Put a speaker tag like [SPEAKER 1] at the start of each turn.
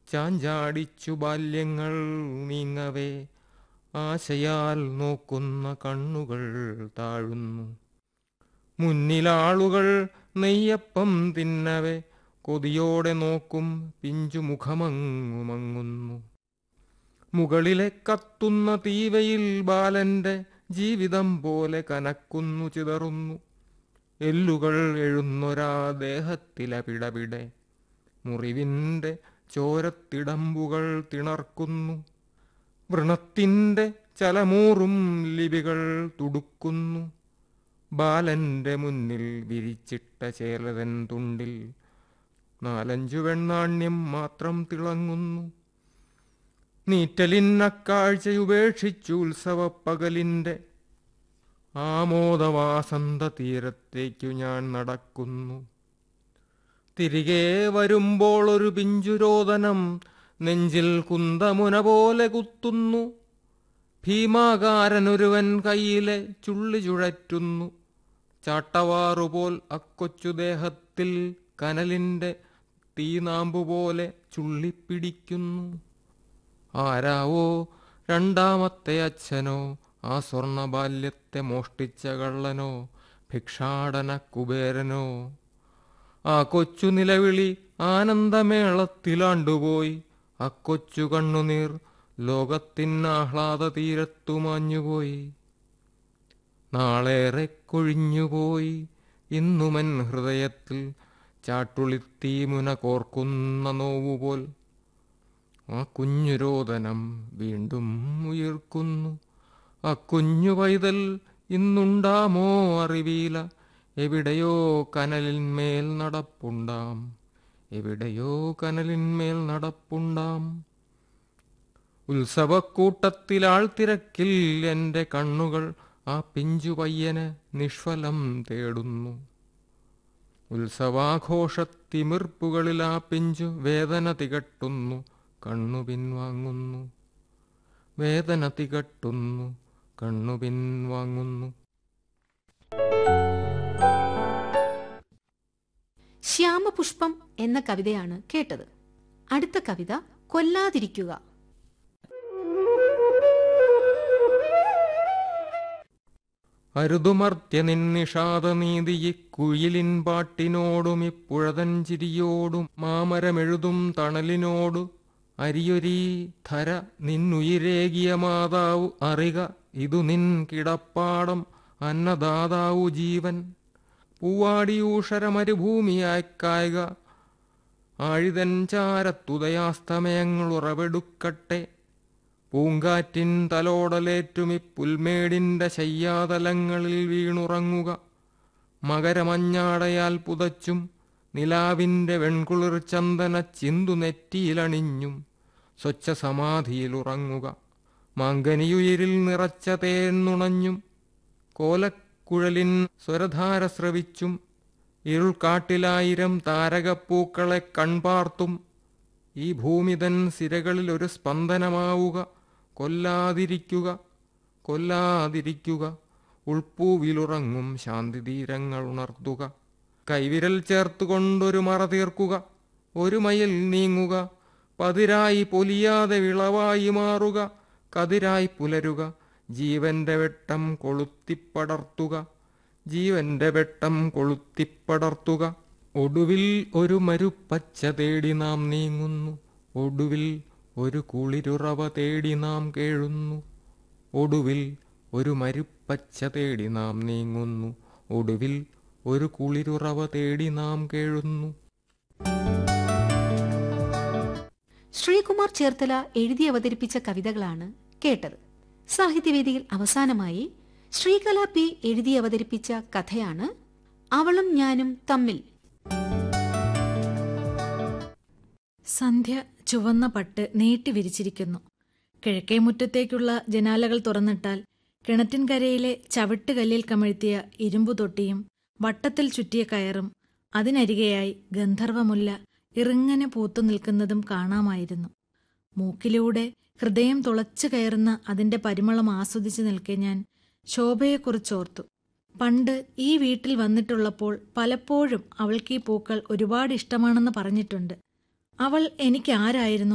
[SPEAKER 1] ചാഞ്ചാടിച്ചു ബാല്യങ്ങൾ നീങ്ങവേ ആശയാൽ നോക്കുന്ന കണ്ണുകൾ താഴുന്നു മുന്നിലാളുകൾ നെയ്യപ്പം തിന്നവേ കൊതിയോടെ നോക്കും പിഞ്ചു മുഖമങ്ങുമങ്ങുന്നു മുകളിലെ കത്തുന്ന തീവയിൽ ബാലന്റെ ജീവിതം പോലെ കനക്കുന്നു ചിതറുന്നു എല്ലുകൾ എഴുന്നൊരാ ദേഹത്തിലപിടപിടെ മുറിവിൻ്റെ ചോരത്തിടമ്പുകൾ തിണർക്കുന്നു വ്രണത്തിൻ്റെ ചലമൂറും ലിപികൾ തുടുക്കുന്നു ബാലന്റെ മുന്നിൽ വിരിച്ചിട്ട ചേലതൻ തുണ്ടിൽ നാലഞ്ചു വെണ്ണാണ്യം മാത്രം തിളങ്ങുന്നു നീറ്റലിന്നക്കാഴ്ചയുപേക്ഷിച്ചു ഉത്സവപ്പകലിൻ്റെ ആമോദവാസന്ത തീരത്തേക്കു ഞാൻ നടക്കുന്നു തിരികെ വരുമ്പോൾ ഒരു പിഞ്ചുരോദനം നെഞ്ചിൽ കുന്തമുന പോലെ കുത്തുന്നു ഭീമാകാരനൊരുവൻ കയ്യിലെ ചുള്ളി ചുഴറ്റുന്നു ചാട്ടവാറുപോൽ അക്കൊച്ചു ദേഹത്തിൽ കനലിൻ്റെ തീനാമ്പുപോലെ ചുള്ളിപ്പിടിക്കുന്നു ആരാവോ രണ്ടാമത്തെ അച്ഛനോ ആ സ്വർണ ബാല്യത്തെ മോഷ്ടിച്ച കള്ളനോ ഭിക്ഷാടന കുബേരനോ ആ കൊച്ചു നിലവിളി ആനന്ദമേളത്തിലാണ്ടുപോയി അക്കൊച്ചു കണ്ണുനീർ ലോകത്തിനാഹ്ലാദ തീരത്തു മാഞ്ഞുപോയി നാളേറെ കൊഴിഞ്ഞുപോയി ഇന്നുമൻ ഹൃദയത്തിൽ ചാട്ടുളിത്തീമുന കോർക്കുന്ന നോവുപോൽ ആ കുഞ്ഞുരോദനം വീണ്ടും ഉയർക്കുന്നു ആ കുഞ്ഞു പൈതൽ ഇന്നുണ്ടാമോ അറിവീല എവിടെയോ കനലിന്മേൽ നടപ്പുണ്ടാം എവിടെയോ കനലിന്മേൽ നടപ്പുണ്ടാം ഉത്സവക്കൂട്ടത്തിൽ ആൾത്തിരക്കിൽ എൻ്റെ കണ്ണുകൾ ആ പിഞ്ചു പയ്യന് നിഷ്ഫലം തേടുന്നു ഉത്സവാഘോഷത്തിമിർപ്പുകളിൽ ആ പിഞ്ചു വേദന തികട്ടുന്നു കണ്ണു പിൻവാങ്ങുന്നു വേദന തികട്ടുന്നു കണ്ണു പിൻവാങ്ങുന്നു
[SPEAKER 2] ശ്യാമപുഷ്പം എന്ന കവിതയാണ് കേട്ടത് അടുത്ത കവിത കൊല്ലാതിരിക്കുക
[SPEAKER 1] അരുതുമർത്യ നിന്നിഷാദ നീതിയി കുയിലിൻ പാട്ടിനോടും ഇപ്പുഴതൻ ചിരിയോടും മാമരമെഴുതും തണലിനോടു അരിയൊരീ ധര നിന്നുയിരേകിയ മാതാവു അറിക ഇതു നിൻ കിടപ്പാടം അന്നദാതാവു ജീവൻ പൂവാടിയൂഷര മരുഭൂമിയായിക്കായക ആഴിതൻ ചാരത്തുദയാസ്തമയങ്ങൾ ഉറവെടുക്കട്ടെ പൂങ്കാറ്റിൻ തലോടലേറ്റുമി പുൽമേടിന്റെ ശയ്യാതലങ്ങളിൽ വീണുറങ്ങുക മകരമഞ്ഞാടയാൽ പുതച്ചും നിലാവിന്റെ വെൺകുളിർ ചന്ദന ചിന്തു നെറ്റിയിലണിഞ്ഞും സ്വച്ഛ സമാധിയിലുറങ്ങുക മാങ്കനിയുയിരിൽ നിറച്ച തേന്നുണഞ്ഞും കോലക്കുഴലിൻ സ്വരധാര ശ്രവിച്ചും ഇരുൾക്കാട്ടിലായിരം താരകപ്പൂക്കളെ കൺപാർത്തും ഈ ഭൂമിതൻ സിരകളിൽ ഒരു സ്പന്ദനമാവുക കൊല്ലാതിരിക്കുക കൊല്ലാതിരിക്കുക ഉൾപ്പൂവിലുറങ്ങും ശാന്തിതീരങ്ങൾ ഉണർത്തുക കൈവിരൽ ചേർത്തുകൊണ്ടൊരു മറ തീർക്കുക ഒരു മയിൽ നീങ്ങുക പതിരായി പൊലിയാതെ വിളവായി മാറുക കതിരായി പുലരുക ജീവന്റെ വെട്ടം കൊളുത്തിപ്പടർത്തുക ജീവന്റെ വെട്ടം കൊളുത്തിപ്പടർത്തുക ഒടുവിൽ ഒരു മരുപ്പച്ച തേടി നാം നീങ്ങുന്നു ഒടുവിൽ ഒരു കുളിരുറവ തേടി നാം കേഴുന്നു ഒടുവിൽ ഒരു മരുപ്പച്ച തേടി നാം നീങ്ങുന്നു ഒടുവിൽ ഒരു കുളിരുറവ തേടി നാം കേഴുന്നു
[SPEAKER 2] ശ്രീകുമാർ ചേർത്തല എഴുതി അവതരിപ്പിച്ച കവിതകളാണ് കേട്ടത് സാഹിത്യവേദിയിൽ അവസാനമായി ശ്രീകല പി എഴുതി അവതരിപ്പിച്ച കഥയാണ് അവളും ഞാനും തമ്മിൽ
[SPEAKER 3] സന്ധ്യ ചുവന്ന പട്ട് നീട്ടി വിരിച്ചിരിക്കുന്നു കിഴക്കേ മുറ്റത്തേക്കുള്ള ജനാലകൾ തുറന്നിട്ടാൽ കിണറ്റിൻകരയിലെ ചവിട്ടുകല്ലിൽ കമഴ്ത്തിയ ഇരുമ്പു തൊട്ടിയും വട്ടത്തിൽ ചുറ്റിയ കയറും അതിനരികെയായി ഗന്ധർവമുല്ല ഇറുങ്ങനെ പൂത്തു നിൽക്കുന്നതും കാണാമായിരുന്നു മൂക്കിലൂടെ ഹൃദയം തുളച്ചു കയറുന്ന അതിന്റെ പരിമളം ആസ്വദിച്ചു നിൽക്കെ ഞാൻ ശോഭയെക്കുറിച്ചോർത്തു പണ്ട് ഈ വീട്ടിൽ വന്നിട്ടുള്ളപ്പോൾ പലപ്പോഴും അവൾക്ക് ഈ പൂക്കൾ ഒരുപാട് ഇഷ്ടമാണെന്ന് പറഞ്ഞിട്ടുണ്ട് അവൾ എനിക്ക് ആരായിരുന്നു